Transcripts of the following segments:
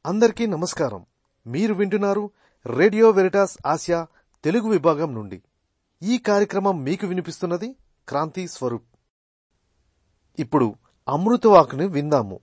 అందరికీ నమస్కారం మీరు వింటున్నారు రేడియో వెరిటాస్ ఆసియా తెలుగు విభాగం నుండి ఈ కార్యక్రమం మీకు వినిపిస్తున్నది క్రాంతి స్వరూప్ ఇప్పుడు అమృతవాకుని విందాము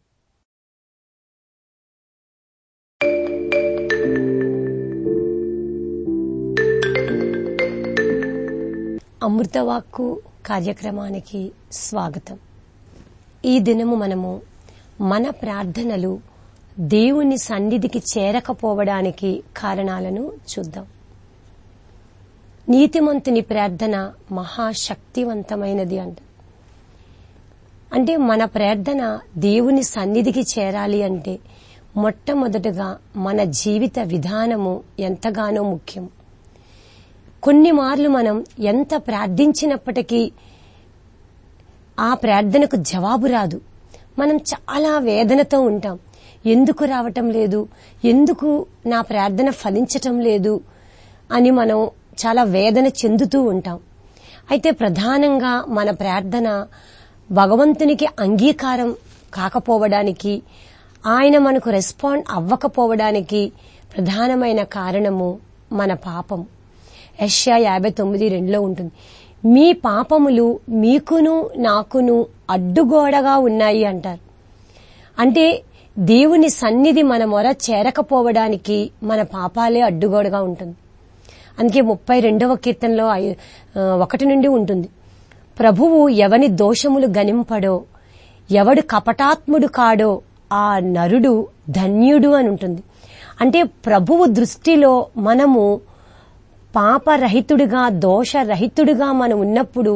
అమృతవాక్కు కార్యక్రమానికి స్వాగతం ఈ దినము మనము మన ప్రార్థనలు దేవుని సన్నిధికి చేరకపోవడానికి కారణాలను చూద్దాం నీతిమంతుని ప్రార్థన మహాశక్తివంతమైనది అంట అంటే మన ప్రార్థన దేవుని సన్నిధికి చేరాలి అంటే మొట్టమొదటగా మన జీవిత విధానము ఎంతగానో ముఖ్యం కొన్ని మార్లు మనం ఎంత ప్రార్థించినప్పటికీ ఆ ప్రార్థనకు జవాబు రాదు మనం చాలా వేదనతో ఉంటాం ఎందుకు రావటం లేదు ఎందుకు నా ప్రార్థన ఫలించటం లేదు అని మనం చాలా వేదన చెందుతూ ఉంటాం అయితే ప్రధానంగా మన ప్రార్థన భగవంతునికి అంగీకారం కాకపోవడానికి ఆయన మనకు రెస్పాండ్ అవ్వకపోవడానికి ప్రధానమైన కారణము మన పాపం యష్యా యాభై తొమ్మిది రెండులో ఉంటుంది మీ పాపములు మీకును నాకును అడ్డుగోడగా ఉన్నాయి అంటారు అంటే దేవుని సన్నిధి మన మొర చేరకపోవడానికి మన పాపాలే అడ్డుగోడగా ఉంటుంది అందుకే ముప్పై రెండవ కీర్తనలో ఐ- ఆ, ఒకటి నుండి ఉంటుంది ప్రభువు ఎవని దోషములు గనింపడో ఎవడు కపటాత్ముడు కాడో ఆ నరుడు ధన్యుడు అని ఉంటుంది అంటే ప్రభువు దృష్టిలో మనము పాపరహితుడిగా దోషరహితుడిగా మనం ఉన్నప్పుడు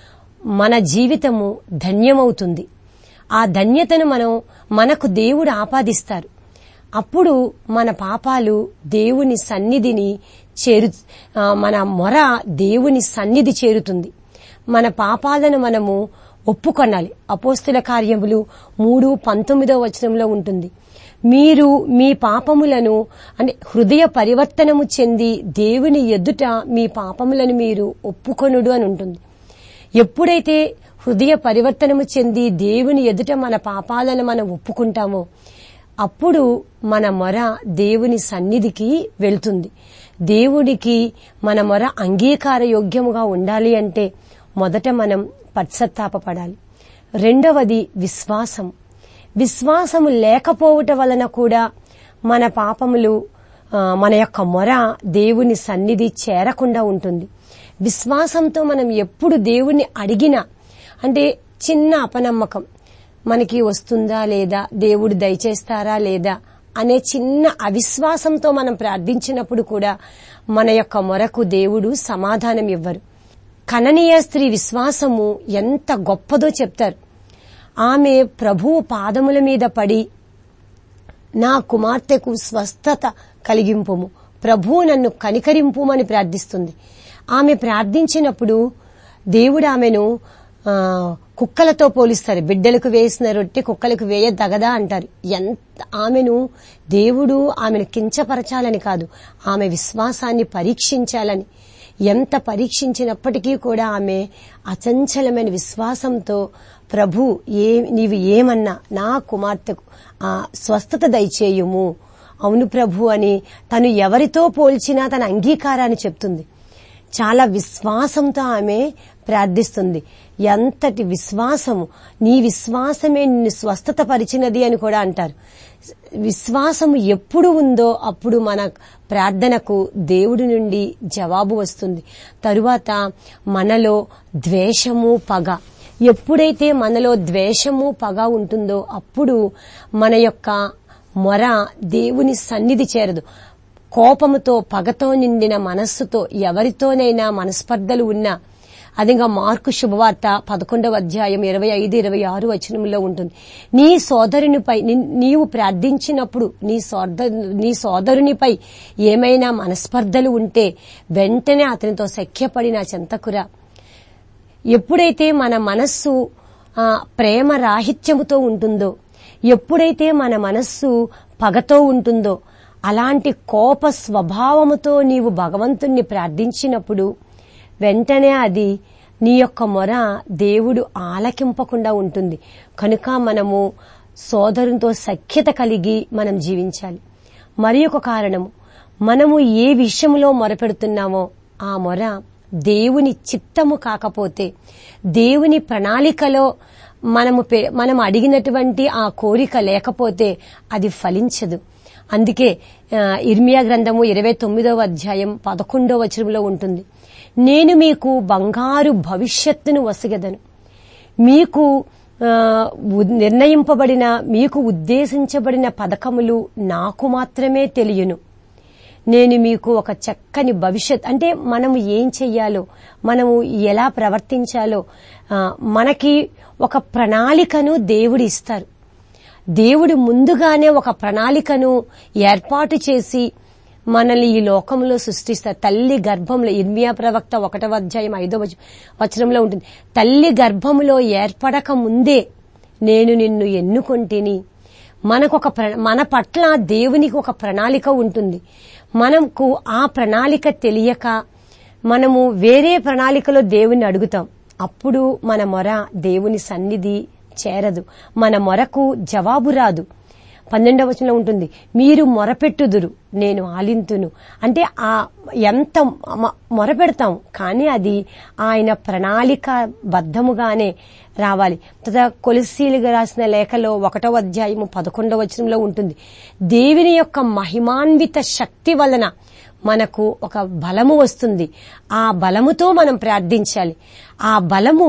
మన జీవితము ధన్యమవుతుంది ఆ ధన్యతను మనం మనకు దేవుడు ఆపాదిస్తారు అప్పుడు మన పాపాలు దేవుని సన్నిధిని చేరు ఆ, మన మొర దేవుని సన్నిధి చేరుతుంది మన పాపాలను మనము ఒప్పుకొనాలి అపోస్తుల కార్యములు మూడు పంతొమ్మిదో వచనంలో ఉంటుంది మీరు మీ పాపములను అంటే హృదయ పరివర్తనము చెంది దేవుని ఎదుట మీ పాపములను మీరు ఒప్పుకొనుడు అని ఉంటుంది ఎప్పుడైతే హృదయ పరివర్తనము చెంది దేవుని ఎదుట మన పాపాలను మనం ఒప్పుకుంటామో అప్పుడు మన మొర దేవుని సన్నిధికి వెళ్తుంది దేవుడికి మన మొర అంగీకార యోగ్యముగా ఉండాలి అంటే మొదట మనం పశ్చత్తాపపడాలి రెండవది విశ్వాసం విశ్వాసము లేకపోవటం వలన కూడా మన పాపములు ఆ, మన యొక్క మొర దేవుని సన్నిధి చేరకుండా ఉంటుంది విశ్వాసంతో మనం ఎప్పుడు దేవుణ్ణి అడిగినా అంటే చిన్న అపనమ్మకం మనకి వస్తుందా లేదా దేవుడు దయచేస్తారా లేదా అనే చిన్న అవిశ్వాసంతో మనం ప్రార్థించినప్పుడు కూడా మన యొక్క మొరకు దేవుడు సమాధానం ఇవ్వరు కననీయ స్త్రీ విశ్వాసము ఎంత గొప్పదో చెప్తారు ఆమె ప్రభువు పాదముల మీద పడి నా కుమార్తెకు స్వస్థత కలిగింపుము ప్రభువు నన్ను కనికరింపుమని ప్రార్థిస్తుంది ఆమె ప్రార్థించినప్పుడు దేవుడు ఆమెను ఆ, కుక్కలతో పోలిస్తారు బిడ్డలకు వేసిన రొట్టె కుక్కలకు వేయదగదా అంటారు ఎంత ఆమెను దేవుడు ఆమెను కించపరచాలని కాదు ఆమె విశ్వాసాన్ని పరీక్షించాలని ఎంత పరీక్షించినప్పటికీ కూడా ఆమె అచంచలమైన విశ్వాసంతో ప్రభు ఏ నీవు ఏమన్నా నా కుమార్తెకు ఆ స్వస్థత దయచేయుము అవును ప్రభు అని తను ఎవరితో పోల్చినా తన అంగీకారాన్ని చెప్తుంది చాలా విశ్వాసంతో ఆమె ప్రార్థిస్తుంది ఎంతటి విశ్వాసము నీ విశ్వాసమే నిన్ను స్వస్థత పరిచినది అని కూడా అంటారు విశ్వాసము ఎప్పుడు ఉందో అప్పుడు మన ప్రార్థనకు దేవుడి నుండి జవాబు వస్తుంది తరువాత మనలో ద్వేషము పగ ఎప్పుడైతే మనలో ద్వేషము పగ ఉంటుందో అప్పుడు మన యొక్క మొర దేవుని సన్నిధి చేరదు కోపముతో పగతో నిండిన మనస్సుతో ఎవరితోనైనా మనస్పర్ధలు ఉన్నా అదిగా మార్కు శుభవార్త పదకొండవ అధ్యాయం ఇరవై ఐదు ఇరవై ఆరు వచనంలో ఉంటుంది నీ సోదరునిపై ని- నీవు ప్రార్థించినప్పుడు నీ సోదరు నీ సోదరునిపై ఏమైనా మనస్పర్ధలు ఉంటే వెంటనే అతనితో సఖ్యపడి నా చెంతకురా ఎప్పుడైతే మన మనస్సు ఆ, ప్రేమ రాహిత్యముతో ఉంటుందో ఎప్పుడైతే మన మనస్సు పగతో ఉంటుందో అలాంటి కోప స్వభావముతో నీవు భగవంతుణ్ణి ప్రార్థించినప్పుడు వెంటనే అది నీ యొక్క మొర దేవుడు ఆలకింపకుండా ఉంటుంది కనుక మనము సోదరునితో సఖ్యత కలిగి మనం జీవించాలి మరి ఒక కారణము మనము ఏ విషయంలో మొరపెడుతున్నామో ఆ మొర దేవుని చిత్తము కాకపోతే దేవుని ప్రణాళికలో మనము పె- మనం అడిగినటువంటి ఆ కోరిక లేకపోతే అది ఫలించదు అందుకే ఆ, ఇర్మియా గ్రంథము ఇరవై తొమ్మిదవ అధ్యాయం పదకొండవ వచనంలో ఉంటుంది నేను మీకు బంగారు భవిష్యత్తును వసగదను మీకు ఆ, ఉ- నిర్ణయింపబడిన మీకు ఉద్దేశించబడిన పథకములు నాకు మాత్రమే తెలియను నేను మీకు ఒక చక్కని భవిష్యత్ అంటే మనము ఏం చెయ్యాలో మనము ఎలా ప్రవర్తించాలో ఆ, మనకి ఒక ప్రణాళికను దేవుడు ఇస్తారు దేవుడు ముందుగానే ఒక ప్రణాళికను ఏర్పాటు చేసి మనల్ని ఈ లోకంలో సృష్టిస్తారు తల్లి గర్భంలో ఇర్మియా ప్రవక్త ఒకటవ అధ్యాయం ఐదో వచ- వచనంలో ఉంటుంది తల్లి గర్భంలో ఏర్పడక ముందే నేను నిన్ను ఎన్నుకొంటిని మనకు ఒక ప్ర- మన పట్ల దేవునికి ఒక ప్రణాళిక ఉంటుంది మనకు ఆ ప్రణాళిక తెలియక మనము వేరే ప్రణాళికలో దేవుని అడుగుతాం అప్పుడు మన మొర దేవుని సన్నిధి చేరదు మన మొరకు జవాబు రాదు పన్నెండవ వచనంలో ఉంటుంది మీరు మొరపెట్టుదురు నేను ఆలింతును అంటే ఆ ఎంత మ- మొరపెడతాం కానీ అది ఆయన ప్రణాళిక బద్ధముగానే రావాలి తదా కొలిసీలుగా రాసిన లేఖలో ఒకటవ అధ్యాయము పదకొండవ వచనంలో ఉంటుంది దేవుని యొక్క మహిమాన్విత శక్తి వలన మనకు ఒక బలము వస్తుంది ఆ బలముతో మనం ప్రార్థించాలి ఆ బలము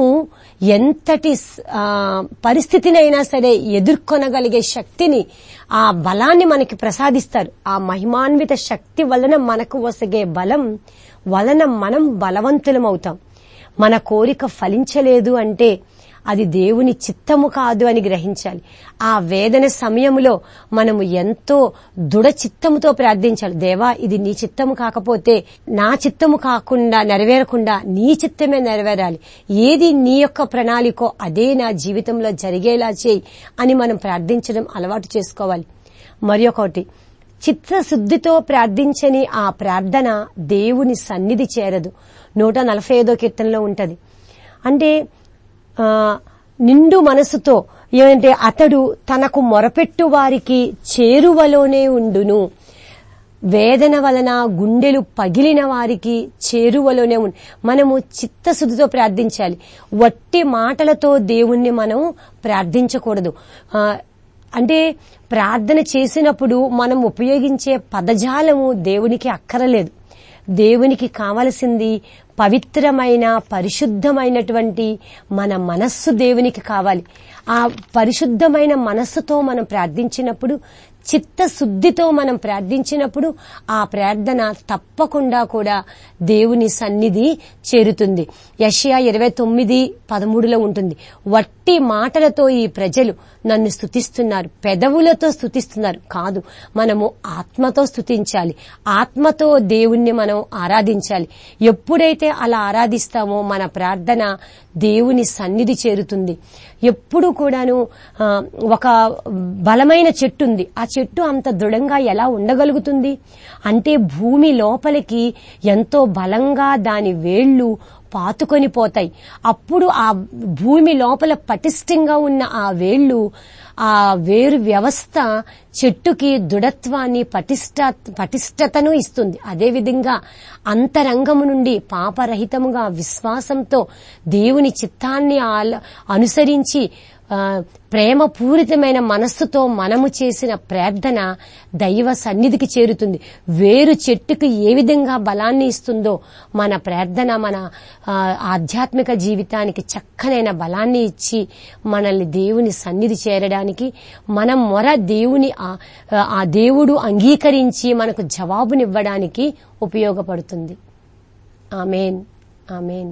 ఎంతటి ఆ, పరిస్థితినైనా సరే ఎదుర్కొనగలిగే శక్తిని ఆ బలాన్ని మనకి ప్రసాదిస్తారు ఆ మహిమాన్విత శక్తి వలన మనకు వసగే బలం వలన మనం బలవంతులమవుతాం మన కోరిక ఫలించలేదు అంటే అది దేవుని చిత్తము కాదు అని గ్రహించాలి ఆ వేదన సమయంలో మనము ఎంతో దృఢ చిత్తముతో ప్రార్థించాలి దేవా ఇది నీ చిత్తము కాకపోతే నా చిత్తము కాకుండా నెరవేరకుండా నీ చిత్తమే నెరవేరాలి ఏది నీ యొక్క ప్రణాళికో అదే నా జీవితంలో జరిగేలా చేయి అని మనం ప్రార్థించడం అలవాటు చేసుకోవాలి మరి ఒకటి చిత్తశుద్ధితో ప్రార్థించని ఆ ప్రార్థన దేవుని సన్నిధి చేరదు నూట నలభై ఐదో కీర్తనలో ఉంటది అంటే ఆ, నిండు మనసుతో ఏమంటే అతడు తనకు మొరపెట్టు వారికి చేరువలోనే ఉండును వేదన వలన గుండెలు పగిలిన వారికి చేరువలోనే ఉండి మనము చిత్తశుద్ధితో ప్రార్థించాలి వట్టి మాటలతో దేవుణ్ణి మనం ప్రార్థించకూడదు ఆ, అంటే ప్రార్థన చేసినప్పుడు మనం ఉపయోగించే పదజాలము దేవునికి అక్కరలేదు దేవునికి కావలసింది పవిత్రమైన పరిశుద్ధమైనటువంటి మన మనస్సు దేవునికి కావాలి ఆ పరిశుద్ధమైన మనస్సుతో మనం ప్రార్థించినప్పుడు చిత్తశుద్ధితో మనం ప్రార్థించినప్పుడు ఆ ప్రార్థన తప్పకుండా కూడా దేవుని సన్నిధి చేరుతుంది యషయా ఇరవై తొమ్మిది పదమూడులో ఉంటుంది వట్టి మాటలతో ఈ ప్రజలు నన్ను స్తుతిస్తున్నారు పెదవులతో స్తుతిస్తున్నారు కాదు మనము ఆత్మతో స్తుతించాలి ఆత్మతో దేవుణ్ణి మనం ఆరాధించాలి ఎప్పుడైతే అలా ఆరాధిస్తామో మన ప్రార్థన దేవుని సన్నిధి చేరుతుంది ఎప్పుడు కూడాను ఆ, ఒక బలమైన చెట్టు ఉంది ఆ చెట్టు అంత దృఢంగా ఎలా ఉండగలుగుతుంది అంటే భూమి లోపలికి ఎంతో బలంగా దాని వేళ్లు పాతుకొని పోతాయి అప్పుడు ఆ భూమి లోపల పటిష్టంగా ఉన్న ఆ వేళ్లు ఆ వేరు వ్యవస్థ చెట్టుకి దృఢత్వాన్ని పటిష్ట పటిష్టతను ఇస్తుంది అదేవిధంగా అంతరంగము నుండి పాపరహితముగా విశ్వాసంతో దేవుని చిత్తాన్ని ఆల- అనుసరించి ఆ, ప్రేమపూరితమైన మనస్సుతో మనము చేసిన ప్రార్థన దైవ సన్నిధికి చేరుతుంది వేరు చెట్టుకు ఏ విధంగా బలాన్ని ఇస్తుందో మన ప్రార్థన మన ఆ, ఆధ్యాత్మిక జీవితానికి చక్కనైన బలాన్ని ఇచ్చి మనల్ని దేవుని సన్నిధి చేరడానికి మనం మొర దేవుని ఆ- ఆ దేవుడు అంగీకరించి మనకు జవాబునివ్వడానికి ఉపయోగపడుతుంది ఆమెన్ ఆమెన్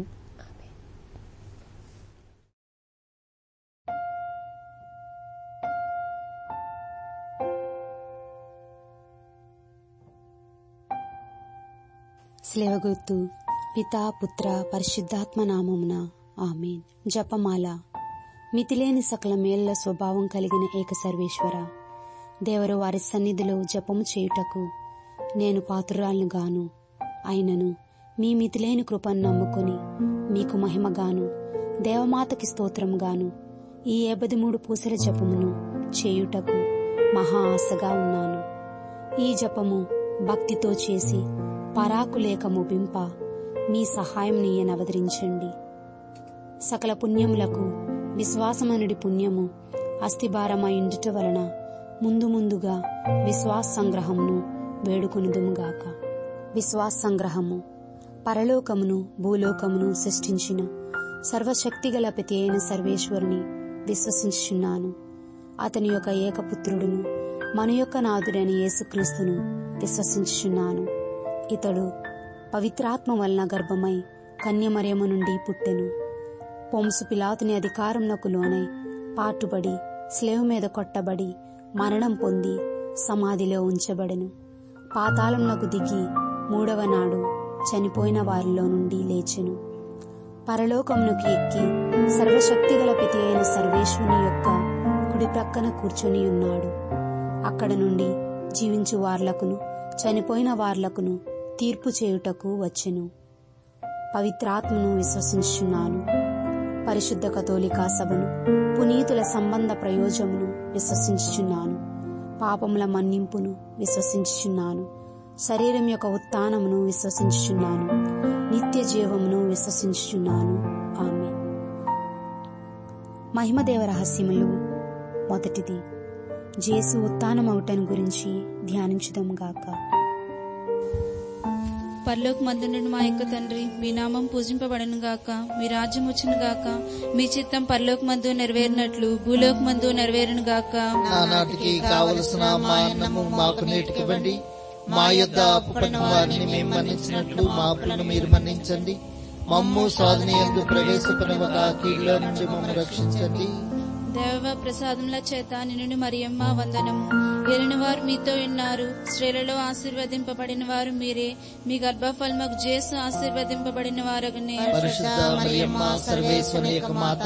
స్లేవగుర్తు పితా పుత్ర పరిశుద్ధాత్మ నామమున ఆమెన్ జపమాల మితిలేని సకల మేళ్ల స్వభావం కలిగిన ఏక సర్వేశ్వర దేవరు వారి సన్నిధిలో జపము చేయుటకు నేను పాత్రురాలను గాను అయినను మీ మితిలేని కృపను నమ్ముకొని మీకు మహిమగాను దేవమాతకి స్తోత్రము గాను ఈ ఏబది మూడు పూసల జపమును చేయుటకు మహా ఆశగా ఉన్నాను ఈ జపము భక్తితో చేసి పరాకులేక ముగింప మీ సహాయం నీయనవదరించండి సకల పుణ్యములకు విశ్వాసమనుడి పుణ్యము అస్థిభారమైండుట వలన ముందు ముందుగా విశ్వాస సంగ్రహమును వేడుకొనుదుముగాక విశ్వాస సంగ్రహము పరలోకమును భూలోకమును సృష్టించిన సర్వశక్తిగల ప్రతి అయిన సర్వేశ్వరుని విశ్వసించుచున్నాను అతని యొక్క ఏకపుత్రుడును మన యొక్క నాథుడైన యేసుక్రీస్తును విశ్వసించుచున్నాను ఇతడు పవిత్రాత్మ వలన గర్భమై కన్యమరియము నుండి పుట్టెను పొంసు పిలాతుని అధికారంలోకి లోనై పాటుబడి స్లేవ్ మీద కొట్టబడి మరణం పొంది సమాధిలో ఉంచబడెను పాతాళంలోకి దిగి మూడవ నాడు చనిపోయిన వారిలో నుండి లేచెను పరలోకమునకు ఎక్కి సర్వశక్తిగల ప్రతి అయిన సర్వేశ్వరుని యొక్క కుడి ప్రక్కన కూర్చొని ఉన్నాడు అక్కడ నుండి జీవించు వార్లకును చనిపోయిన వార్లకును తీర్పు చేయుటకు వచ్చెను పవిత్రాత్మను విశ్వసించున్నాను పరిశుద్ధ కథోలికా సభను పునీతుల సంబంధ ప్రయోజమును విశ్వసించుచున్నాను పాపముల మన్నింపును విశ్వసించుచున్నాను శరీరం యొక్క ఉత్థానమును విశ్వసించుచున్నాను నిత్య జీవమును విశ్వసించుచున్నాను ఆమె మహిమదేవ రహస్యములు మొదటిది జేసు ఉత్థానమవుటను గురించి ధ్యానించుదాం గాక పరలోక మందునుడు మా యొక్క తండ్రి మీ నామం పూజింపబడను గాక మీ రాజ్యం వచ్చును గాక మీ చిత్తం పరలోక మందు నెరవేరినట్లు భూలోక మందు నెరవేరును గాక నానాటికి కావలసిన మా అన్నము మాకు నేటికివ్వండి మా యొద్ద అప్పుపడిన వారిని మేము మన్నించినట్లు మా అప్పులను మీరు మన్నించండి మమ్ము సాధన ఎందు ప్రవేశపడవక కీళ్ళ నుండి మమ్ము రక్షించండి దేవ ప్రసాదముల చేత నిన్ను మరియమ్మ వందనము ఎరిన వారు మీతో ఉన్నారు స్త్రీలలో ఆశీర్వదింపబడిన వారు మీరే మీ గర్భఫలముకు జేసు ఆశీర్వదింపబడిన వారగనే పరిశుద్ధ మరియమ్మ సర్వేశ్వరి యొక్క మాత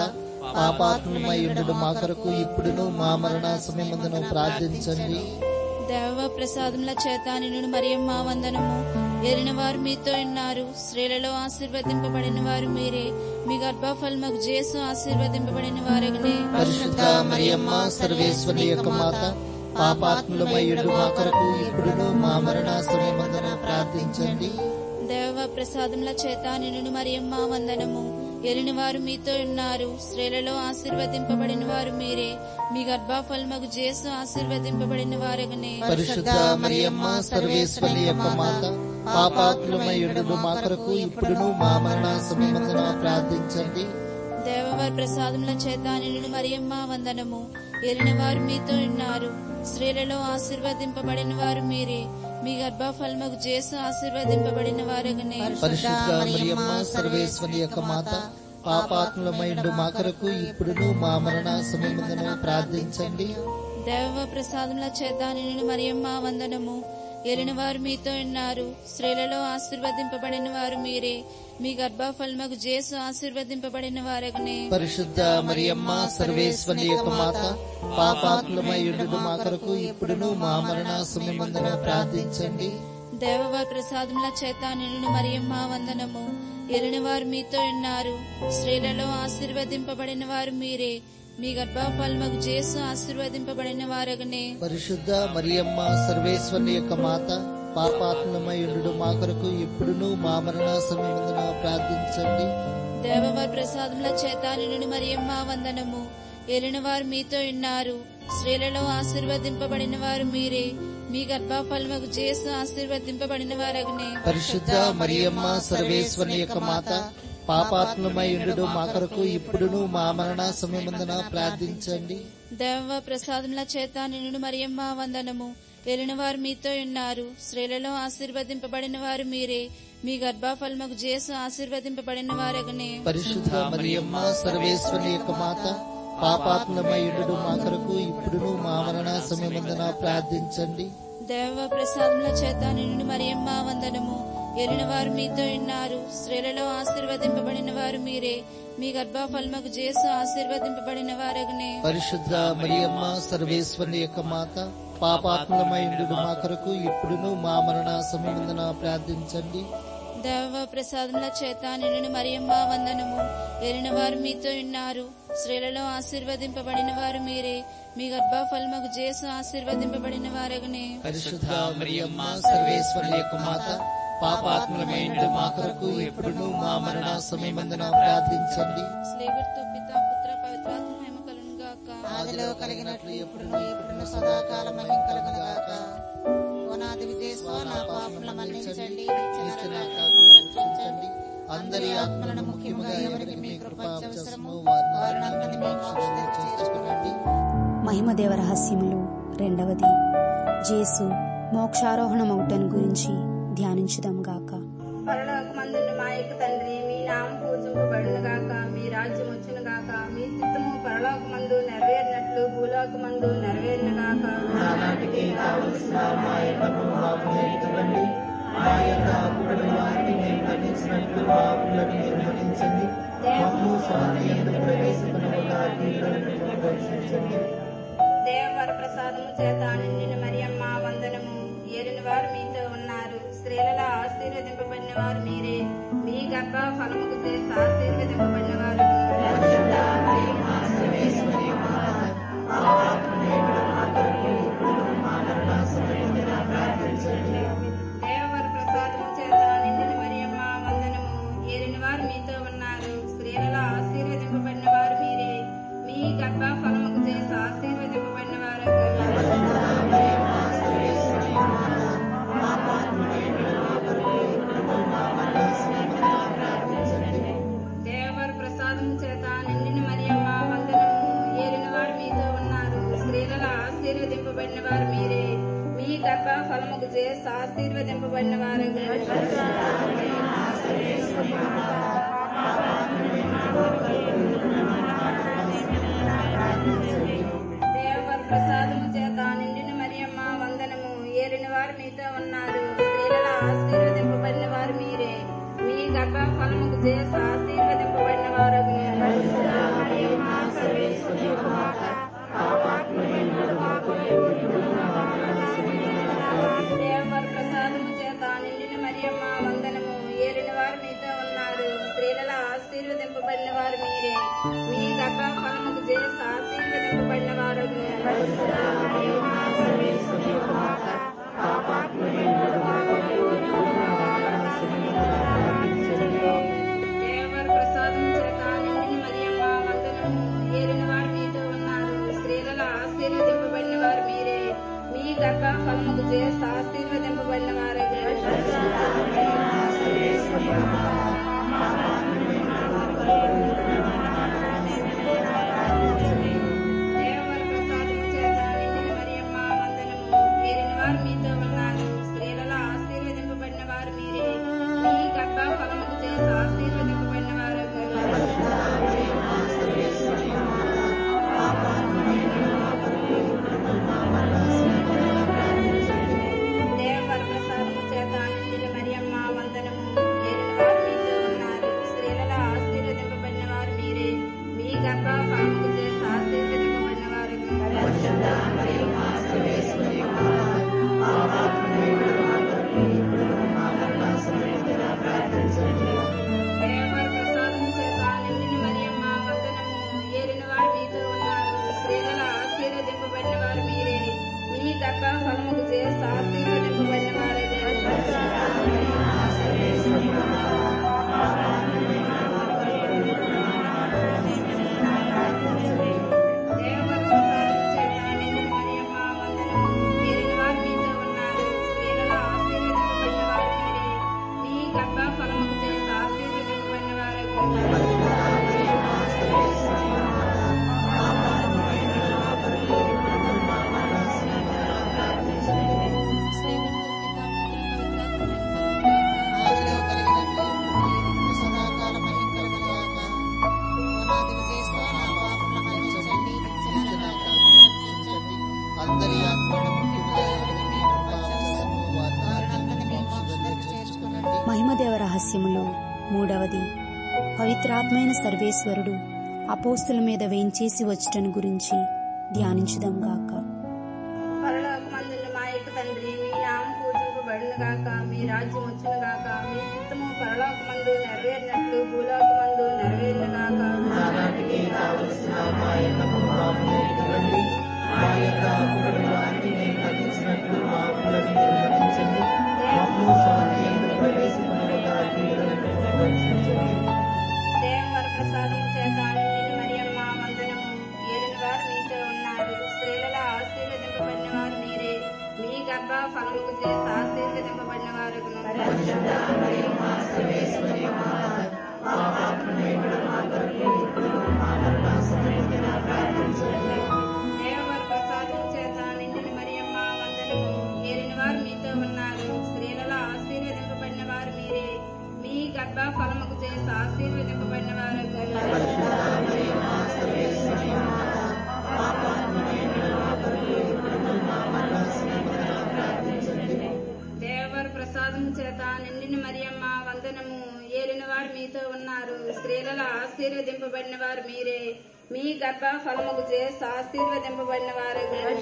పాపాత్మయుడు మా కొరకు ఇప్పుడును మా మరణ సమయమందును ప్రార్థించండి దేవ ప్రసాదముల చేత నిన్ను మరియమ్మ వందనము ఎరిన వారు మీతో ఉన్నారు స్త్రీలలో ఆశీర్వదింపబడిన వారు మీరే మీ గర్భఫలముకు జేసు ఆశీర్వదింపబడిన వారగనే పరిశుద్ధ మరియమ్మ సర్వేశ్వరి యొక్క మాత పాపాత్ములమయ్యుడు మా కొరకు ఇప్పుడును మా మరణ సమయమందున ప్రార్థించండి దేవ ప్రసాదముల చేత నిన్ను మరియమ్మ వందనము ఎరిని వారు మీతో ఉన్నారు స్త్రీలలో ఆశీర్వదింపబడిన వారు మీరే మీ గర్భఫలముకు జేసు ఆశీర్వదింపబడిన వారగనే పరిశుద్ధ మరియమ్మ సర్వేశ్వరి యొక్క మాత పాపాత్ములమయ్యుడు మా కొరకు ఇప్పుడును మా మరణ సమయమందున ప్రార్థించండి దేవవారి ప్రసాదముల చేత నిన్ను మరియమ్మ వందనము ఎరిన వారు మీతో ఉన్నారు స్త్రీలలో ఆశీర్వదింపబడిన వారు మీరే మీ గర్భఫలముకు జేసు ఆశీర్వదింపబడిన వారగనే పరిశుద్ధ మరియమ్మ సర్వేశ్వరి యొక్క మాత పాపాత్ములమైండు మా కొరకు ఇప్పుడును మా మరణ సమయమందున ప్రార్థించండి దేవ ప్రసాదముల చేత నిన్ను మరియమ్మ వందనము ఎరిన వారు మీతో ఉన్నారు స్త్రీలలో ఆశీర్వదింపబడిన వారు మీరే మీ గర్భఫలముకు జేసు ఆశీర్వదింపబడిన వారగనే పరిశుద్ధ మరియమ్మ సర్వేశ్వరి యొక్క మాత పాపాత్ములమైండు మా కొరకు ఇప్పుడును మా మరణ సమయమందున ప్రార్థించండి దేవవారి ప్రసాదముల చేత నిన్ను మరియమ్మ వందనము ఎరిన వారు మీతో ఉన్నారు స్త్రీలలో ఆశీర్వదింపబడిన వారు మీరే మీ గర్భఫలముకు జేసు ఆశీర్వదింపబడిన వారగనే పరిశుద్ధ మరియమ్మ సర్వేశ్వరి యొక్క మాత పాపాత్ములమైండు మా కొరకు ఇప్పుడును మా మరణ సమయమందున ప్రార్థించండి దేవవారి ప్రసాదముల చేత నిన్ను మరియమ్మ వందనము ఎరిన వారు మీతో ఉన్నారు స్త్రీలలో ఆశీర్వదింపబడిన వారు మీరే మీ గర్భఫలముకు జేసు ఆశీర్వదింపబడిన వారగనే పరిశుద్ధ మరియమ్మ సర్వేశ్వరి యొక్క మాత పాపాత్మమైండు మా కొరకు ఇప్పుడును మా మరణ సమయమందున ప్రార్థించండి దేవ ప్రసాదముల చేత నిన్ను మరియమ్మ వందనము ఎరిన వారు మీతో ఉన్నారు స్త్రీలలో ఆశీర్వదింపబడిన వారు మీరే మీ గర్భఫలముకు జేసు ఆశీర్వదింపబడిన వారగనే పరిశుద్ధ మరియమ్మ సర్వేశ్వరి యొక్క మాత పాపాత్మమైండు మా కొరకు ఇప్పుడును మా మరణ సమయమందున ప్రార్థించండి దేవ ప్రసాదముల చేత నిన్ను మరియమ్మ వందనము ఎరిన వారు మీతో ఉన్నారు స్త్రీలలో ఆశీర్వదింపబడిన వారు మీరే మీ గర్భఫలముకు జేసు ఆశీర్వదింపబడిన వారగనే పరిశుద్ధ మరియమ్మ సర్వేశ్వరి యొక్క మాత పాపాత్మమైండు మా కొరకు ఇప్పుడును మా మరణ సమయమందున ప్రార్థించండి దేవ ప్రసాదముల చేత నిన్ను మరియమ్మ వందనము ఎరిన వారు మీతో ఉన్నారు స్త్రీలలో ఆశీర్వదింపబడిన వారు మీరే మీ గర్భఫలముకు చేసు ఆశీర్వదింపబడిన వారగునే పరిశుద్ధ మరియమ్మ సర్వేశ్వరుని యొక్క మాత పాపాత్ములమైన మా కొరకు ఎప్పుడును మా మరణ సమయమందున ప్రార్థించండి స్లేవర్తో పిత పుత్ర పవిత్రాత్మ మహిమ కలును గాక ఆదిలో కలిగినట్లు ఎప్పుడును ఎప్పుడును సదాకాలం మహిమ కలుగునుగాక ఓనాది విజయస్వ నా పాపముల మన్నించండి నిత్య నరకాగ్ని రక్షించండి అందరి ఆత్మలను ముఖ్యముగా ఎవరికి మీ కృప అవసరమో వారిని అందరినీ మీ మోక్షంలో చేర్చుకోనండి మహిమదేవ రహస్యములు రెండవది జేసు మోక్షారోహణమౌటను గురించి ధ్యానించుదాం గాక పరలోకమందున్న మా యొక్క తండ్రి మీ నామం పూజింపబడును గాక మీ రాజ్యం వచ్చును గాక మీ చిత్తము పరలోకమందు నెరవేరినట్లు భూలోకమందు నెరవేరును గాక నానాటికి కావలసిన మా ఎన్నో మాకు నేర్చుకోండి మా యొక్క అప్పుడైన వారిని మేము మన్నించినట్లు మా అప్పులను మీరు మన్నించండి మమ్ము స్వామి ఎందుకు ప్రవేశపెట్టకుండా కీడులను రక్షించండి దేవవర ప్రసాదము చేత నిండిన మరియమ్మ వందనము ఏలిన వారు మీతో ఉన్నారు స్త్రీలలో ఆశీర్వదింపబడిన వారు మీరే మీ గర్భ ఫలముకు చేసి ఆశీర్వదింపబడిన వారు దేవవర ప్రసాదము చేత నిండిన మరియమ్మ వందనము ఏలిన వారు మీతో ఉన్నారు స్త్రీలలో ఆశీర్వదింపబడిన వారు మీరే మీ గర్భ ఫలముకు చేసి ఆశీర్వదింపబడిన వారు దేవర ప్రసాదం చేత నిండిన మరియమ్మ వందనము ఏలిన వారు మీతో ఉన్నారు స్త్రీలలో ఆశీర్వదింపబడిన వారు మీరే మీ గర్భ ఫలముకు చేసి ఆశీర్వదింపబడిన వారు దేవర ప్రసాదము చేత నిండిన మరియమ్మ వందనము ఏలిన వారు మీతో ఉన్నారు స్త్రీలలో ఆశీర్వదింపబడిన వారు మీరే మీ గర్భ ఫలముకు చేసి ఆశీర్వదింపబడిన వారు దేవర ప్రసాదము చేత నిండిన మరియమ్మ వందనము ఏలిన వారు మీతో ఉన్నారు స్త్రీలలో ఆశీర్వదింపబడిన వారు మీరే మీ గర్భ ఫలముకు చేసి ఆశీర్వదింపబడిన వారు దేవర ప్రసాదం చేత నిండిన మరియమ్మ వందనము ఏలిన వారు మీతో ఉన్నారు స్త్రీలలో ఆశీర్వదింపబడిన వారు మీరే మీ గర్భ ఫలముకు చేసి ఆశీర్వదింపబడిన వారు దేవర ప్రసాదం చేత నిండిన మరియమ్మ వందనము ఏలిన వారు మీతో ఉన్నారు స్త్రీలలో ఆశీర్వదింపబడిన వారు మీరే మీ గర్భ ఫలముకు చేసి ఆశీర్వదింపబడిన వారు దేవర ప్రసాదము చేత నిండిన మరియమ్మ వందనము ఏలిన వారు మీతో ఉన్నారు స్త్రీలలో ఆశీర్వదింపబడిన వారు మీరే మీ గర్భ ఫలముకు చేసి ఆశీర్వదింపబడిన వారు దేవర ప్రసాదము చేత నిండిన మరియమ్మ వందనము ఏలిన వారు మీతో ఉన్నారు స్త్రీలలో ఆశీర్వదింపబడిన వారు మీరే మీ గర్భ ఫలముకు చేసి ఆశీర్వదింపబడిన వారు దేవర ప్రసాదము చేత నిండిన మరియమ్మ వందనము ఏలిన వారు మీతో ఉన్నారు స్త్రీలలో ఆశీర్వదింపబడిన వారు మీరే మీ గర్భ ఫలముకు చేసి ఆశీర్వదింపబడిన వారు స్లేవర్తో పిత పుత్ర పవిత్రాత్మ మహిమ కలును గాక ఆదిలో కలిగినట్లు ఎప్పుడును సదాకాలం మహిమ కలుగునుగాక ఓనాది విజయస్వ నా పాపముల మన్నించండి నిత్య నరకాగ్ని రక్షించండి అందరి ఆత్మలను ముఖ్యముగా ఎవరికి మీ కృప అవసరమో వారిని అందరినీ మీ వారిని మోక్షంలో చేర్చుకోనండి మహిమదేవ రహస్యములు మూడవది పవిత్రాత్మైన సర్వేశ్వరుడు అపోస్తుల మీద వేంచేసి వచ్చటను గురించి ధ్యానించుదాం గాక పరలోకమందున్న మా యొక్క తండ్రి మీ నామం పూజింపబడును ఆశీర్వదింపబడిన గాక మీ రాజ్యం వచ్చును గాక మీ చిత్తము పరలోకమందు నెరవేరినట్లు భూలోకమందు నెరవేరిన గాక నానాటికి కావలసిన మా ఎన్నము మాకు నేర్చుకోండి మా యొక్క అప్పుడైన వారిని మేము మన్నించినట్లు మా అప్పులను మీరు మన్నించండి మమ్ము స్వాధీనంలో ప్రవేశింపగా కీడులను రక్షించండి దేవవర ప్రసాదం చేత నిండిన మరియమ్మ వందనము ఏలిన వారు మీతో ఉన్నారు స్త్రీలలో ఆశీర్వదింపబడిన వారు మీరే మీ గర్భ ఫలముకు చేసి ఆశీర్వదింపబడిన వారు దేవవర ప్రసాదం చేత నిండిన మరియమ్మ వందనము ఏలిన వారు మీతో ఉన్నారు స్త్రీలలో ఆశీర్వదింపబడిన వారు మీరే మీ గర్భ ఫలముకు చేసి ఆశీర్వదింపబడిన వారు దేవర ప్రసాదం చేత నిండిన మరియమ్మ వందనము ఏలిన వారు మీతో ఉన్నారు స్త్రీలలో ఆశీర్వదింపబడిన వారు మీరే మీ గర్భ ఫలముకు చేసి ఆశీర్వదింపబడిన వారు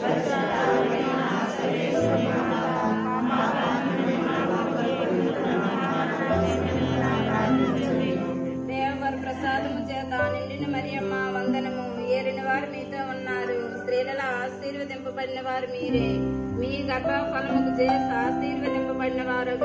దేవర ప్రసాదము చేత నిండిన మరియమ్మ వందనము ఏలిన వారు మీతో ఉన్నారు స్త్రీలలో ఆశీర్వదింపబడిన వారు మీరే మీ గర్భ ఫలముకు చేసి ఆశీర్వదింపబడిన వారు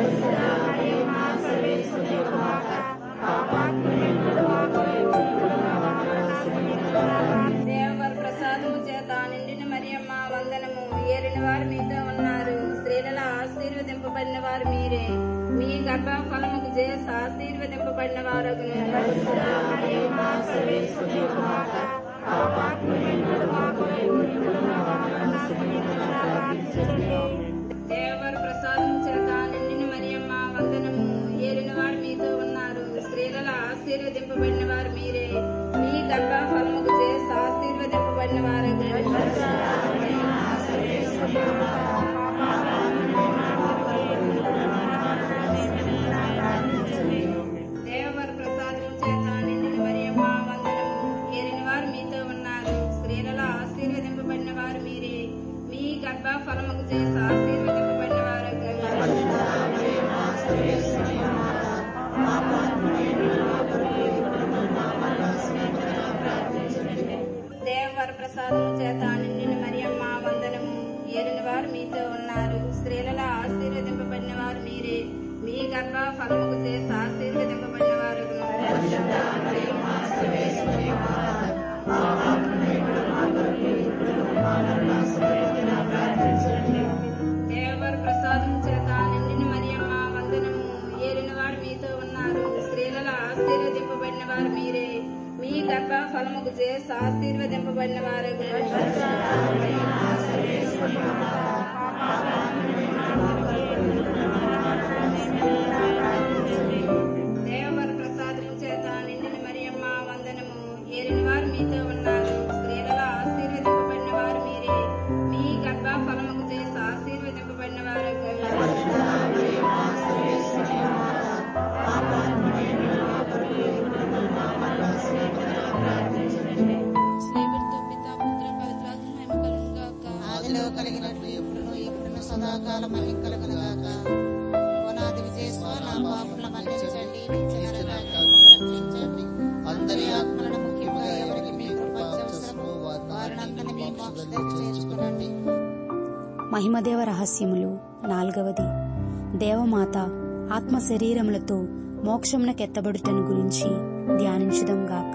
దేవర ప్రసాదము చేత నిండిన మరియమ్మ వందనము ఏలిన వారు మీతో ఉన్నారు స్త్రీలలో ఆశీర్వదింపబడిన వారు మీరే మీ గర్భ ఫలముకు చేసి ఆశీర్వదింపబడిన వారు దేవర ప్రసాదం చేత నిండిన మరియమ్మ వందనము ఏలిన వారు మీతో ఉన్నారు స్త్రీలలో ఆశీర్వదింపబడిన వారు మీరే మీ గర్భ ఫలముకు చేసి ఆశీర్వదింపబడిన వారు దేవర ప్రసాదం చేత నిండిన మరియమ్మ వందనము ఏలిన వారు మీతో ఉన్నారు స్త్రీలలో ఆశీర్వదింపబడిన వారు మీరే మీ గర్భ ఫలముకు చేసి ఆశీర్వదింపబడిన వారు దేవర ప్రసాదము చేత నిండిన మరియమ్మ వందనము ఏలిన వారు మీతో ఉన్నారు స్త్రీలలో ఆశీర్వదింపబడిన వారు మీరే మీ గర్భ ఫలముకు చేసి ఆశీర్వదింపబడిన వారు దేవర ప్రసాదం చేత నిండిన మరియమ్మ వందనము ఏలిన వారు మీతో ఉన్నారు స్త్రీలలో ఆశీర్వదింపబడిన వారు మీరే మీ గర్భ ఫలముకు చేసి ఆశీర్వదింపబడిన వారు దేవర ప్రసాదము చేత నిండిన మరియమ్మ వందనము ఏలిన వారు మీతో ఉన్నారు స్త్రీలలో ఆశీర్వదింపబడిన వారు మీరే మీ గర్భ ఫలముకు చేసి ఆశీర్వదింపబడిన వారు స్నేహితులతో పితా పుత్ర పవిత్రాత్మ మహిమ కలుగును గాక ఆదిలో కలిగినట్లు ఎప్పుడును ఎప్పుడును సదాకాలం మహిమ కలుగునుగాక ఓనాది విజయస్వ నా పాపముల మన్నించండి నిత్య నరకాగ్ని రక్షించండి అందరి ఆత్మలను ముఖ్యముగా ఎవరికి మీ కృప అవసరమో వారినందరినీ మీ మోక్షంలో చేర్చుకునండి మహిమదేవ రహస్యములు నాల్గవది దేవమాత ఆత్మ శరీరములతో మోక్షమునకెత్తబడుటను గురించి ధ్యానించుదాం గాక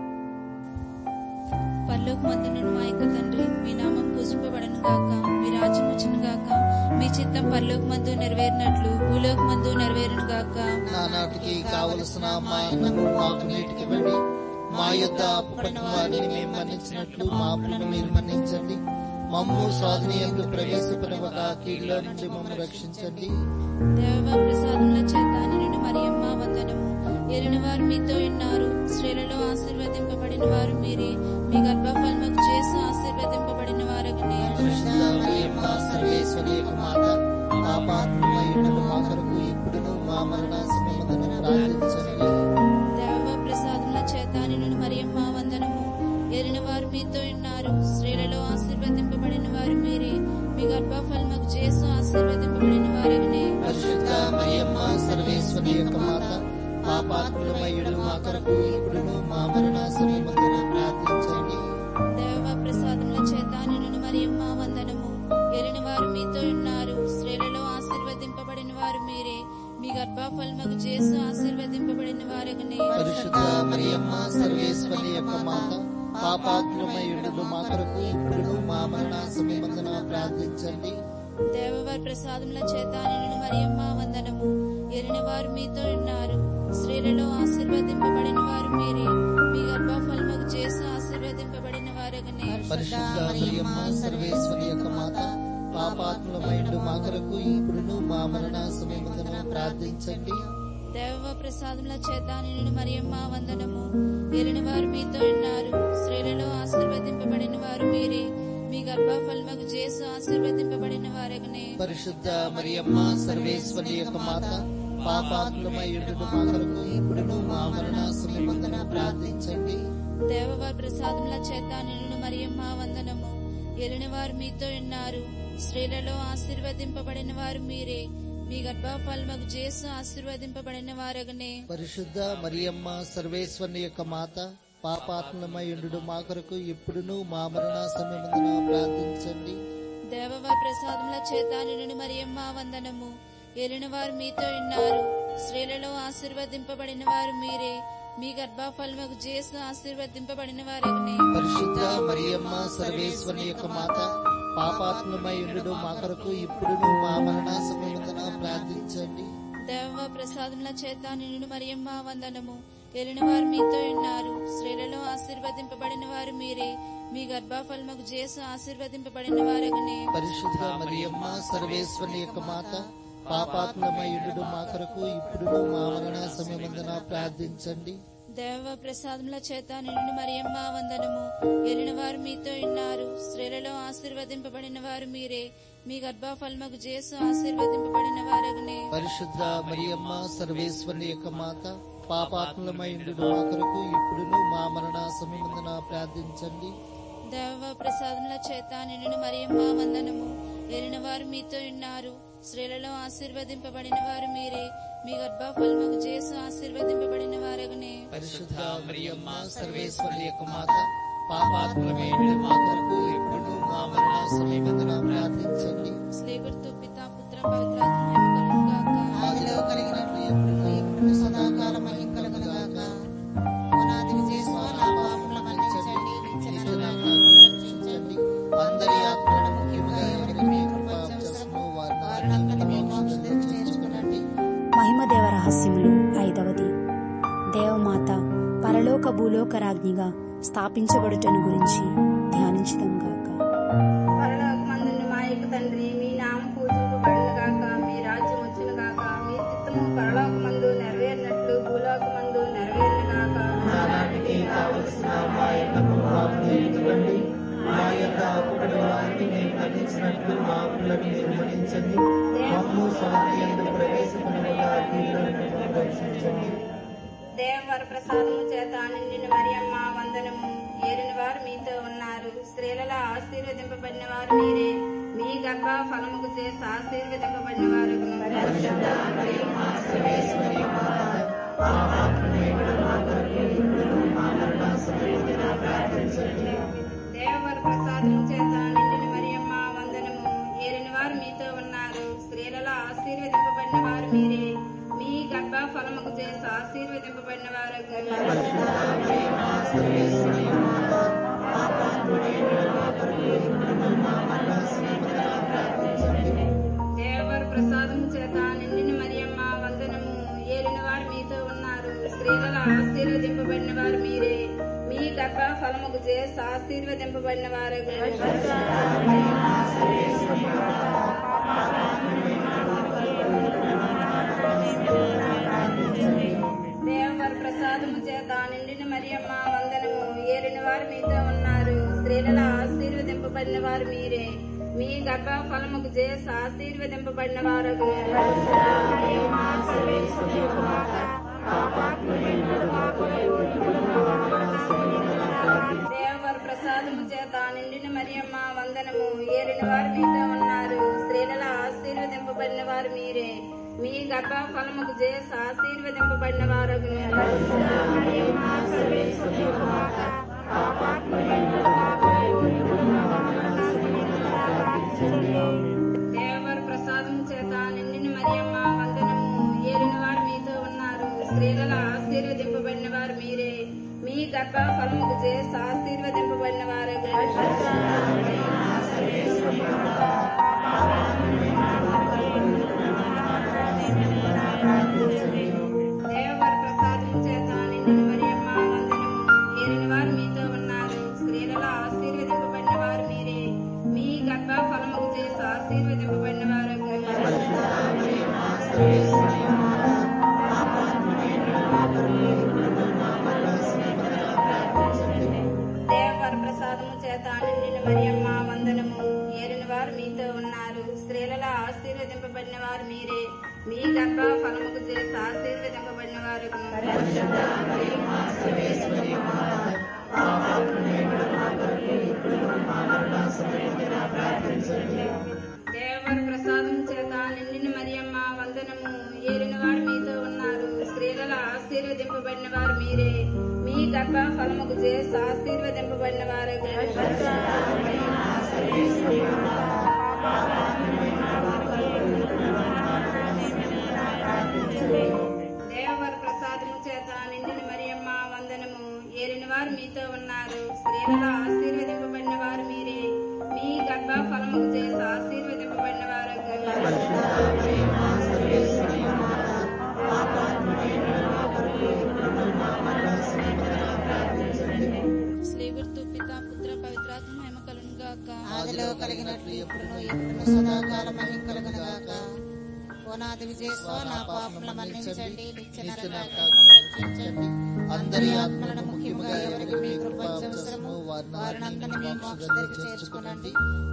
పరలోకమందున మా యొక్క తండ్రి మీ నామం పూజింపబడను గాక మీ రాజ్యం వచ్చును గాక మీ చిత్తం పరలోకమందు నెరవేరినట్లు భూలోకమందు నెరవేరును గాక నానాటికి కావలసిన మా అన్నము మాకు నేటికివ్వండి మా యొద్ద అప్పుపడిన వారిని మేము మన్నించినట్లు మా అప్పులను మీరు మన్నించండి మమ్ము స్వాధీనంలో ప్రవేశపడవక కీడులో నుంచి మమ్మల్ని రక్షించండి దేవ ప్రసాదముల చేత నిన్ను మరియమ్మ వందనము ఎరిన వారు మీతో ఉన్నారు స్త్రీలలో ఆశీర్వదింపబడిన వారు మీరే మీ గర్భఫలముకు చేసి ఆశీర్వదింపబడిన వారు పరిశుద్ధమరియమ్మ సర్వేశ్వరి యొక్క మాత మా పాత్రమయుడను మా కొరకు ఇప్పుడును మా మరణ సమయమున ప్రార్థించండి దేవ ప్రసాదముల చేత నిన్ను మరియమ్మ వందనము ఎరిన వారు మీతో ఉన్నారు స్త్రీలలో ఆశీర్వదింపబడిన వారు మీరే మీ గర్భఫలముకు చేసి ఆశీర్వదింపబడిన వారు సర్వేశ్వరి యొక్క మాత పాపాత్ములమయ్యుడు మా కొరకు ఇప్పుడును మా మరణ సమయమందున ప్రార్థించండి దేవ ప్రసాదముల చేత నిన్ను మరియమ్మ వందనము ఎలిన వారు మీతో ఉన్నారు స్త్రీలలో ఆశీర్వదింపబడిన వారు మీరే మీ గర్భఫలముకు చేసు ఆశీర్వదింపబడిన వారగనే పరిశుద్ధ మరియమ్మ సర్వేశ్వరి యొక్క మాత పాపాత్ములమయ్యుడు మా కొరకు ఇప్పుడును మా మరణ సమయమందున ప్రార్థించండి దేవవారి ప్రసాదముల చేత నిన్ను మరియమ్మ వందనము ఎలిన వారు మీతో ఉన్నారు స్త్రీలలో ఆశీర్వదింపబడిన వారు మీరే మీ గర్భఫలముకు చేసు ఆశీర్వదింపబడిన వారగనే పరిశుద్ధ మరియమ్మ సర్వేశ్వరి యొక్క మాత పాపాత్ములమైండు మా కొరకు ఇప్పుడును మా మరణ సమయమందున ప్రార్థించండి దేవ ప్రసాదముల చేత నిన్ను మరియమ్మ వందనము ఎలిన వారు మీతో ఉన్నారు స్త్రీలలో ఆశీర్వదింపబడిన వారు మీరే మీ గర్భఫలముకు చేసు ఆశీర్వదింపబడిన వారగనే పరిశుద్ధ మరియమ్మ సర్వేశ్వరి యొక్క మాత పాపాత్ములమైండు మా కొరకు ఇప్పుడును మా మరణ సమయమందున ప్రార్థించండి దేవవారి ప్రసాదముల చేత నిన్ను మరియమ్మ వందనము ఎలిన వారు మీతో ఉన్నారు స్త్రీలలో ఆశీర్వదింపబడిన వారు మీరే మీ గర్భఫలముకు చేసు ఆశీర్వదింపబడిన వారగనే పరిశుద్ధ మరియమ్మ సర్వేశ్వరుని యొక్క మాత పాపాత్మలమైండు మా కొరకు ఇప్పుడును మా మరణ సమయమందున ప్రార్థించండి దేవవారి ప్రసాదముల చేత నిన్ను మరియమ్మ వందనము ఏలిన వారు మీతో ఉన్నారు స్త్రీలలో ఆశీర్వదింపబడిన వారు మీరే మీ గర్భఫలముకు చేసు ఆశీర్వదింపబడిన వారగనే పరిశుద్ధ మరియమ్మ సర్వేశ్వరుని యొక్క మాత పాపాత్మలమైండు మా కొరకు ఇప్పుడును మా మరణ సమయమందున ప్రార్థించండి దేవ ప్రసాదముల చేత నిన్ను మరియమ్మ వందనము ఏలిన వారు మీతో ఉన్నారు స్త్రీలలో ఆశీర్వదింపబడిన వారు మీరే మీ గర్భఫలముకు చేసు ఆశీర్వదింపబడిన వారగనే పరిశుద్ధ మరియమ్మ సర్వేశ్వరుని యొక్క మాత పాపాత్మలమైండు మా కొరకు ఇప్పుడును మా మరణ సమయమందున ప్రార్థించండి దేవ ప్రసాదముల చేత నిన్ను మరియమ్మ వందనము ఏలిన వారు మీతో ఉన్నారు స్త్రీలలో ఆశీర్వదింపబడిన వారు మీరే మీ గర్భఫలముకు చేసు ఆశీర్వదింపబడిన వారగనే పరిశుద్ధ మరియమ్మ సర్వేశ్వరుని యొక్క మాత పాపాత్మలమైండు మా కొరకు ఇప్పుడును మా మరణ సమయమందున ప్రార్థించండి దేవ ప్రసాదముల చేత నిన్ను మరియమ్మ వందనము ఏలిన వారు మీతో ఉన్నారు స్త్రీలలో ఆశీర్వదింపబడిన వారు మీరే మీ గర్భఫలముకు చేసు ఆశీర్వదింపబడిన వారగనే పరిశుద్ధ మరియమ్మ సర్వేశ్వరుని యొక్క మాత పాపాత్మలమైండు మా కొరకు ఇప్పుడును మా మరణ సమయమందున ప్రార్థించండి స్నేహితు పిత పుత్ర పవిత్రాత్మ ఆదిలో కలిగినట్లు ఎప్పుడును ఇప్పుడు సదాకాలం మహిం కలుగునుగాక పునాది విజయస్వ నా పాపముల మన్నించండి నిత్య నరకాగ్ని రక్షించండి అందరి ఆత్మలను ముఖ్యంగా ఎవరికి మీ కృప అవసరమో వారిని మీ మోక్షం చేర్చుకునండి మహిమదేవ రహస్యములు ఐదవది దేవమాత పరలోక భూలోక రాజ్ఞిగా స్థాపించబడుటను గురించి ధ్యానించుదాం గాక పరలోకమందున్న మా యొక్క తండ్రి మీ నామం పూజింపబడును గాక మీ రాజ్యం వచ్చును గాక మీ చిత్తము పరలోకమందు నెరవేరినట్లు భూలోకమందు నెరవేరును గాక నానాటికి కావలసిన మా యొక్క పాపం ఇవ్వండి మా యొక్క అప్పుడి వారిని మేము మన్నించినట్లు మా అప్పులను మీరు మన్నించండి మమ్ము శాంతి ఎందు ప్రవేశపడిన రక్షించండి దేవవర ప్రసాదము చేత నిండిన మరియమ్మ వందనము ఏలిన వారు మీతో ఉన్నారు స్త్రీలలో ఆశీర్వదింపబడిన వారు మీరే మీ గర్భ ఫలముకు చేసి ఆశీర్వదింపబడిన వారు దేవవర ప్రసాదము చేత నిండిన మరియమ్మ వందనము ఏలిన వారు మీతో ఉన్నారు స్త్రీలలో ఆశీర్వదింపబడిన వారు మీరే మీ గర్భ ఫలముకు చేసి ఆశీర్వదింపబడిన వారు దేవర ప్రసాదం చేత నిండిన మరియమ్మ వందనము ఏలిన వారు మీతో ఉన్నారు స్త్రీలలో ఆశీర్వదింపబడిన వారు మీరే మీ గర్భ ఫలముకు చేసి ఆశీర్వదింపబడిన వారు దేవర ప్రసాదము చేత నిండిన మరియమ్మ వందనము ఏలిన వారు మీతో ఉన్నారు స్త్రీలలో ఆశీర్వదింపబడిన వారు మీరే మీ గర్భ ఫలముకు చేసి ఆశీర్వదింపబడిన వారు దేవర ప్రసాదము చేత నిండిన మరియమ్మ వందనము ఏలిన వారు మీతో ఉన్నారు స్త్రీలలో ఆశీర్వదింపబడిన వారు మీరే మీ గర్భ ఫలముకు చేసి ఆశీర్వదింపబడిన వారు దేవర ప్రసాదం చేత నిండిన మరియమ్మ వందనము ఏలిన వారు మీతో ఉన్నారు స్త్రీలలో ఆశీర్వదింపబడిన వారు మీరే మీ గర్భ ఫలముకు చేసి ఆశీర్వదింపబడిన వారు దేవర ప్రసాదం చేత నిండిన మరియమ్మ వందనము ఏలిన వారు మీతో ఉన్నారు స్త్రీలలో ఆశీర్వదింపబడిన వారు మీరే మీ గర్భ ఫలముకు చేసి ఆశీర్వదింపబడిన వారు దేవర ప్రసాదము చేత నిండిన మరియమ్మ వందనము ఏలిన వారు మీతో ఉన్నారు స్త్రీలలో ఆశీర్వదింపబడిన వారు మీరే మీ గర్భ ఫలముకు చేసి ఆశీర్వదింపబడిన వారు దేవర ప్రసాదం చేత నిండిన మరియమ్మ వందనము ఏలిన వారు మీతో ఉన్నారు స్త్రీలలో ఆశీర్వదింపబడిన వారు మీరే మీ గర్భ ఫలముకు చేసి ఆశీర్వదింపబడిన వారు దేవర ప్రసాదము చేత నిండిన మరియమ్మ వందనము ఏలిన వారు మీతో ఉన్నారు స్త్రీలలో ఆశీర్వదింపబడిన వారు మీరే మీ గర్భ ఫలముకు చేసి ఆశీర్వదింపబడిన వారు స్లేవర్తో పిత పుత్ర పవిత్రాత్మ మహిమ కలును గాక ఆదిలో కలిగినట్లు ఎప్పుడును ఎప్పుడును సదాకాలం మహిమ కలుగునుగాక ఓనాది విజయస్వ నా పాపముల మన్నించండి నిత్య నరకాగ్ని రక్షించండి అందరి ఆత్మలను ముఖ్యముగా ఎవరికి మీ కృప అవసరము వారినందరినీ మీ మోక్ష దగ్గర చేర్చుకునండి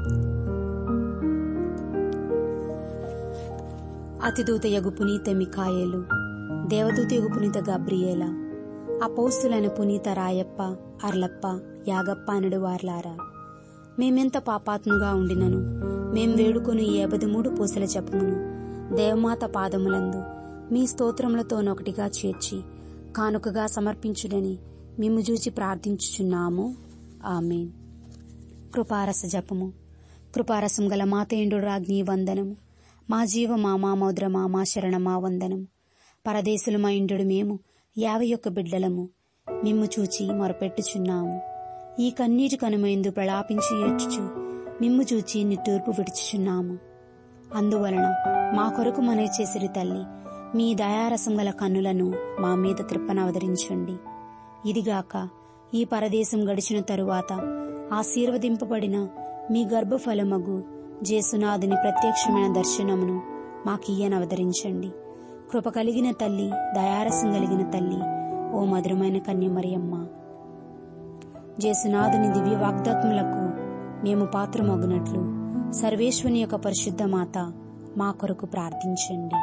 అతిదూత యగు పునీత మిఖాయేలు దేవదూత యగు పునీత గబ్రియేల అపౌస్తులైన పునీత రాయప్ప అర్లప్ప యాగప్ప అనడు వార్లారా మేమెంత పాపాత్ముగా ఉండినను మేం వేడుకొని ఈ మూడు పూసల జపమును దేవమాత పాదములందు మీ స్తోత్రములతోనొకటిగా చేర్చి కానుకగా సమర్పించుడని మిమ్ము చూచి ప్రార్థించుచున్నాము ఆమెన్ కృపారస జపము కృపారసం గల మాతేండు రాజ్ఞి వందనము మా జీవ మా మామోద్ర మా మా శరణ మా వందనము పరదేశులు మా ఇండు మేము యాభై ఒక్క బిడ్డలము మిమ్ము చూచి మొరపెట్టుచున్నాము ఈ కన్నీటి కనుమైందు ప్రలాపించి ఏడ్చుచు మిమ్ము చూచి నిట్టూర్పు విడుచుచున్నాము అందువలన మా కొరకు మనవి చేసిరి తల్లి మీ దయారసం గల కన్నులను మా మీద కృపనవదరించండి ఇదిగాక ఈ పరదేశం గడిచిన తరువాత ఆశీర్వదింపబడిన మీ గర్భఫలమగు జేసునాథుని ప్రత్యక్షమైన దర్శనమును మాకియ్యనవదరించండి కృప కలిగిన తల్లి దయారసం కలిగిన తల్లి ఓ మధురమైన కన్యమరియమ్మ జేసునాథుని దివ్య వాగ్దాత్ములకు మేము పాత్రమగునట్లు సర్వేశ్వని యొక్క పరిశుద్ధ మాత మా కొరకు ప్రార్థించండి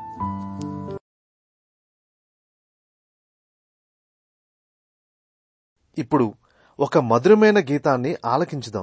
ఇప్పుడు ఒక మధురమైన గీతాన్ని ఆలకించుదాం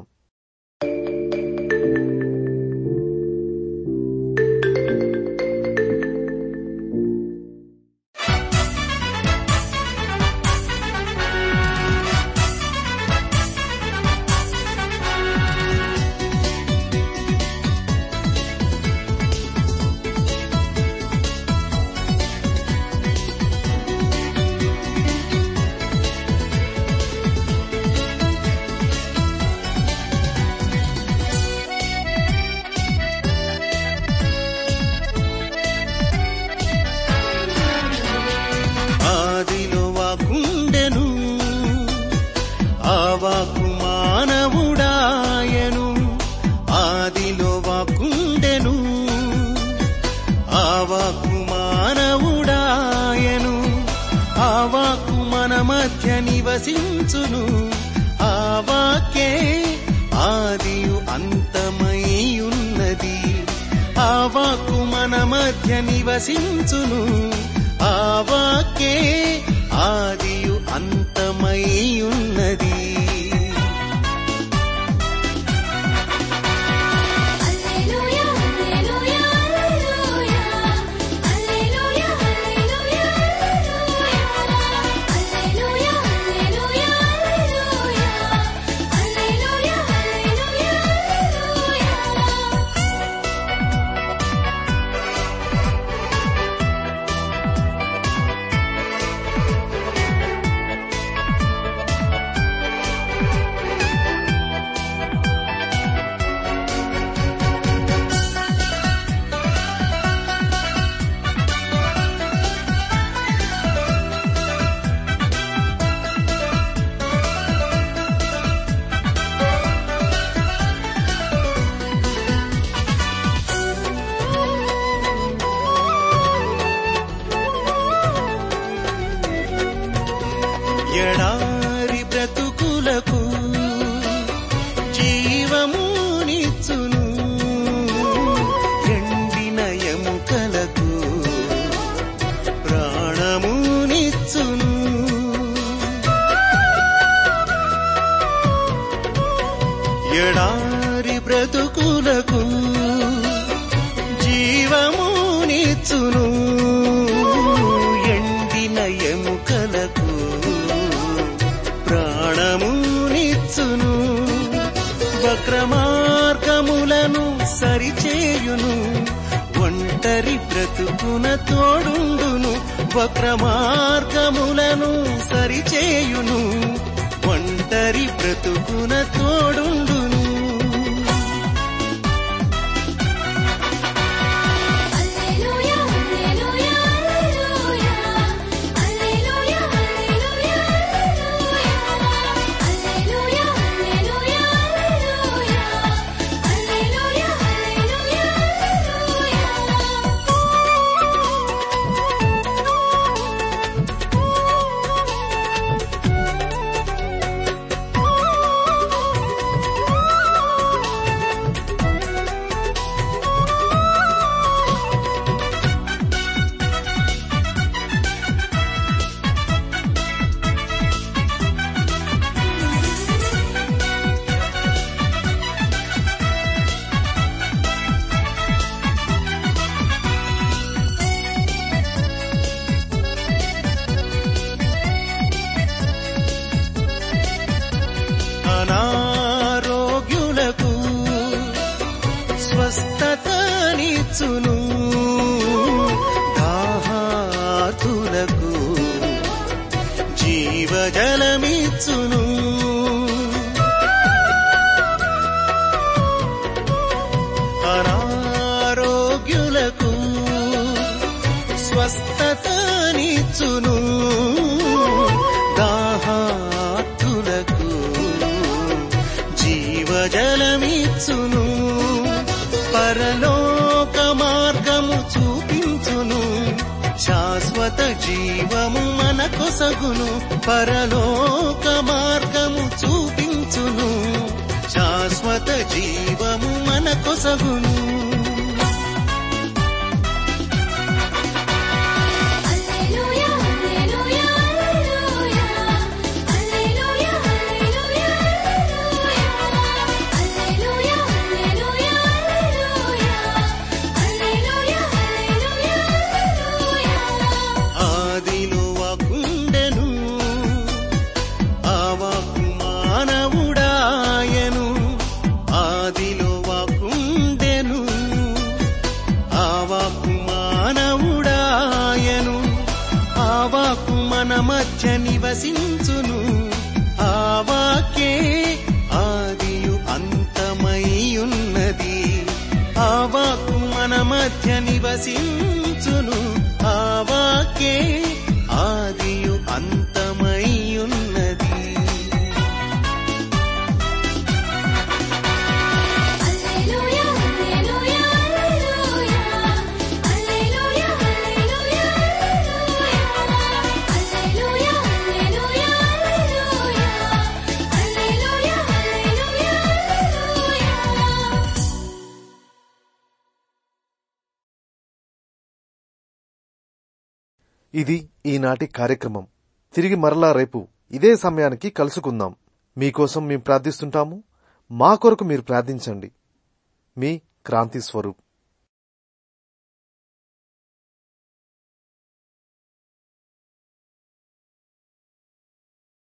ఆదిలో వాకుండెను ఆ వాకు మానవుడాయను ఆదిలో వాకుండెను ఆ వాకు మానవుడాయను ఆ వాకు మన మధ్య నివసించును ఆ వాకే ఆదియు అంతమై ఉన్నది ఆ వాక్కు మన మధ్య నివసించును ఆ వాకే ఆదియు అంతమై ఉన్నది హల్లెలూయా హల్లెలూయా ఎడారి బ్రతుకులకు జీవమునిచ్చును ఎండిన ఎముకలకు ప్రాణమునిచ్చును ఎడారి బ్రతుకులకు జీవమునిచ్చును ఎండిన ఎముకలకు ప్రాణమునిచ్చును వక్రమార్గములను సరిచేయును ఒంటరి బ్రతుకున తోడుండును వక్రమార్గములను సరిచేయును ఒంటరి బ్రతుకున తోడుండును హల్లెలూయా హల్లెలూయా హల్లెలూయా హల్లెలూయా హల్లెలూయా హల్లెలూయా హల్లెలూయా హల్లెలూయా అనారోగ్యులకు స్వస్థతనిచ్చును దాహాతులకు జీవజలమిచ్చును అనారోగ్యులకు స్వస్థతనిచ్చును దాహాతులకు జీవజలమిచ్చును పరలోక మార్గము చూపించును శాశ్వత జీవము మన కొసగును పరలోక మార్గము చూపించును శాశ్వత జీవము మన కొసగును హల్లెలూయా హల్లెలూయా హల్లెలూయా హల్లెలూయా హల్లెలూయా హల్లెలూయా హల్లెలూయా హల్లెలూయా ఆదిలో వాకుండెను ఆ వాక్కు మానవుడాయను ఆదిలో వాకుండెను ఆ వాక్కు మానవుడాయను ఆ వాక్కు మన మధ్య నివసించును ఆ వాక్యే ఆదియు అంతమయ్యున్నది ఆ వాక్కు మన మధ్య నివసించును ఆ వాక్యే ఆదియు అంతమయ్యున్నది హల్లెలూయా హల్లెలూయా హల్లెలూయా హల్లెలూయా హల్లెలూయా హల్లెలూయా హల్లెలూయా హల్లెలూయా ఇది ఈనాటి కార్యక్రమం తిరిగి మరలా రేపు ఇదే సమయానికి కలుసుకుందాం మీకోసం మేము ప్రార్థిస్తుంటాము మా కొరకు మీరు ప్రార్థించండి మీ క్రాంతి స్వరూప్